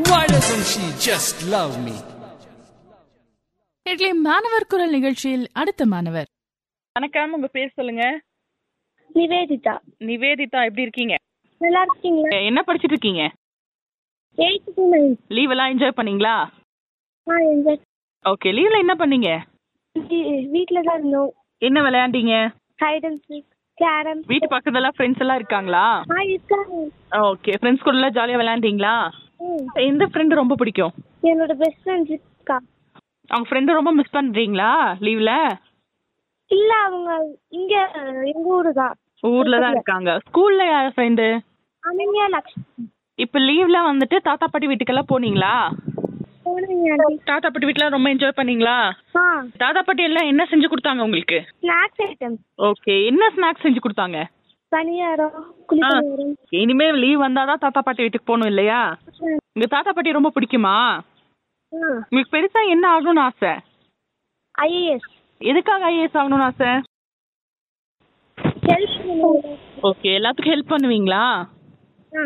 Why doesn't she just love me? Idli மாணவர் குரல் நிகழ்ச்சியில் அடுத்த மாணவர் வணக்கம் உங்க பேர் சொல்லுங்க நிவேதிதா நிவேதிதா எப்படி இருக்கீங்க நல்லா இருக்கீங்களா எ- என்ன படிச்சிட்டு இருக்கீங்க எயித்து டு நைன்த் லீவ் எல்லாம் என்ஜாய் பண்ணீங்களா ஆ என்ஜாய் ஓகே லீவ்ல என்ன பண்ணீங்க வீட்டில் தான் இருந்தோம் என்ன விளையாண்டீங்க ஹைட் அண்ட் சீக் கேரம் வீட்டு பக்கத்துல ஃப்ரெண்ட்ஸ் எல்லாம் இருக்காங்களா ஆ இருக்காங்க ஓகே ஃப்ரெண்ட்ஸ் கூட எல்லாம் ஜாலியா விளையாண்டீங்களா ம் எந்த ஃப்ரெண்டு ரொம்ப பிடிக்கும் என்னோட பெஸ்ட் ஃப்ரெண்ட் இருக்கா அவங்க ஃப்ரெண்டு ரொம்ப மிஸ் பண்றீங்களா லீவ்ல இல்ல அவங்க இங்க எங்க ஊரு தான் ஊர்ல தான் இருக்காங்க ஸ்கூல்ல யார் ஃப்ரெண்டு அனன்யா லக்ஷ்மி இப்போ லீவ்ல வந்துட்டு தாத்தா பாட்டி வீட்டுக்கெல்லாம் போனீங்களா போனீங்க ஆண்டி தாத்தா பாட்டி வீட்டுல ரொம்ப என்ஜாய் பண்ணீங்களா ஆ தாத்தா பாட்டி எல்லாம் என்ன செஞ்சு கொடுத்தாங்க உங்களுக்கு ஸ்நாக்ஸ் ஐட்டம் ஓகே என்ன ஸ்நாக்ஸ் செஞ்சு கொடுத்தாங்க பனியாரம் குளிப்பணியாரம் இனிமே லீவ் வந்தாதான் தாத்தா பாட்டி வீட்டுக்கு போகணும் இல்லையா உங்க தாத்தா பாட்டி ரொம்ப பிடிக்குமா ஆ உங்களுக்கு பெருசா என்ன ஆகணும்னு ஆசை ஐஏஎஸ் எதுக்காக ஐஏஎஸ் ஆகணும்னு ஆசை ஹெல்ப் பண்ணுங்க ஓகே எல்லாத்துக்கும் ஹெல்ப் பண்ணுவீங்களா ஆ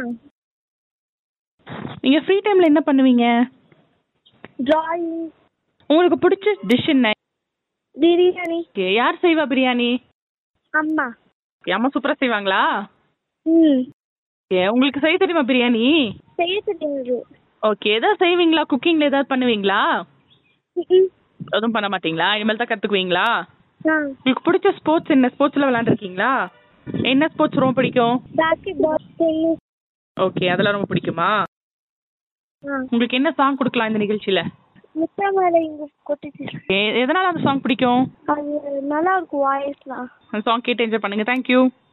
நீங்க ஃப்ரீ டைம்ல என்ன பண்ணுவீங்க டிராயிங் உங்களுக்கு பிடிச்ச டிஷ் என்ன பிரியாணி ஓகே யார் செய்வா பிரியாணி அம்மா Okay, அம்மா சூப்பரா செய்வாங்களா ம் ஓகே உங்களுக்கு செய்ய தெரியுமா பிரியாணி செய்ய தெரியாது ஓகே ஏதாவது செய்வீங்களா குக்கிங்ல ஏதாவது பண்ணுவீங்களா ம் எதுவும் பண்ண மாட்டீங்களா இனிமேல் தான் கத்துக்குவீங்களா ஆ உங்களுக்கு பிடிச்ச ஸ்போர்ட்ஸ் என்ன ஸ்போர்ட்ஸ்ல விளையாண்டுருக்கீங்களா என்ன ஸ்போர்ட்ஸ் ரொம்ப பிடிக்கும் பாஸ்கெட் பால் டென்னிஸ் ஓகே அதெல்லாம் ரொம்ப பிடிக்குமா ஆ உங்களுக்கு என்ன சாங் கொடுக்கலாம் இந்த நிகழ்ச்சியில முட்டை மேலே இங்க கொட்டிச்சு எ- எதனால அந்த சாங் பிடிக்கும் அது நல்லா இருக்கும் வாய்ஸ்லாம் அந்த சாங் கேட்டு என்ஜாய் பண்ணுங்க தேங்க்யூ